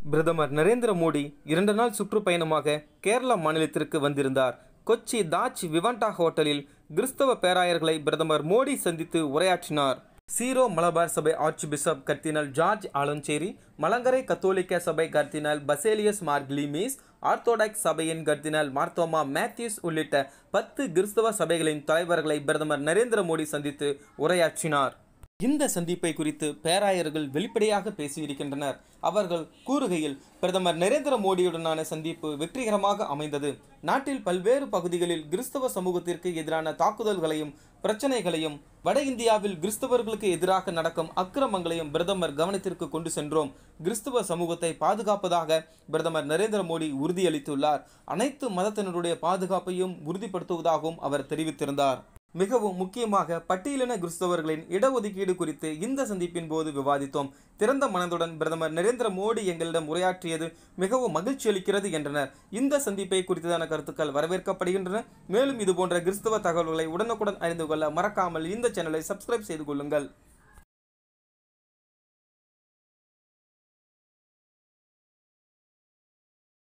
பிரதமர் நரேந்திர மோடி இரண்டு நாள் சுற்றுப்பயணமாக கேரளா மாநிலத்திற்கு வந்திருந்தார் கொச்சி தாஜ் விவண்டா ஹோட்டலில் கிறிஸ்தவ பேராயர்களை பிரதமர் மோடி சந்தித்து உரையாற்றினார் சீரோ மலபார் சபை archbishop cardinal George Alencherry Malankara கத்தோலிக்க சபை கர்தினல் பசேலியஸ் மார்க்லிமீஸ் ஆர்த்தோடாக்ஸ் சபையின் கர்தினல் மார்த்தோமா மேத்யூஸ் உள்ளிட்ட பத்து கிறிஸ்தவ சபைகளின் தலைவர்களை பிரதமர் நரேந்திர மோடி சந்தித்து உரையாற்றினார் இந்த சந்திப்பை குறித்து பேராயர்கள் வெளிப்படையாக பேசியிருக்கின்றனர் அவர்கள் கூறுகையில் பிரதமர் நரேந்திர மோடியுடனான சந்திப்பு வெற்றிகரமாக அமைந்தது நாட்டில் பல்வேறு பகுதிகளில் கிறிஸ்தவ சமூகத்திற்கு எதிரான தாக்குதல்களையும் பிரச்சனைகளையும் வட இந்தியாவில் கிறிஸ்தவர்களுக்கு எதிராக நடக்கும் அக்கிரமங்களையும் பிரதமர் கவனத்திற்கு கொண்டு சென்றோம் கிறிஸ்தவ சமூகத்தை பாதுகாப்பதாக பிரதமர் நரேந்திர மோடி உறுதியளித்துள்ளார் அனைத்து மதத்தினருடைய பாதுகாப்பையும் உறுதிப்படுத்துவதாகவும் அவர் தெரிவித்திருந்தார் மிகவும் முக்கியமாக பட்டியலின கிறிஸ்தவர்களின் இடஒதுக்கீடு குறித்து இந்த சந்திப்பின் போது விவாதித்தோம் திறந்த மனதுடன் பிரதமர் நரேந்திர மோடி எங்களிடம் உரையாற்றியது மிகவும் மகிழ்ச்சி அளிக்கிறது என்றனர் இந்த சந்திப்பை குறித்ததான கருத்துக்கள் வரவேற்கப்படுகின்றன மேலும் இதுபோன்ற கிறிஸ்தவ தகவல்களை உடனுக்குடன் அறிந்து கொள்ள மறக்காமல் இந்த சேனலை சப்ஸ்கிரைப் செய்து கொள்ளுங்கள்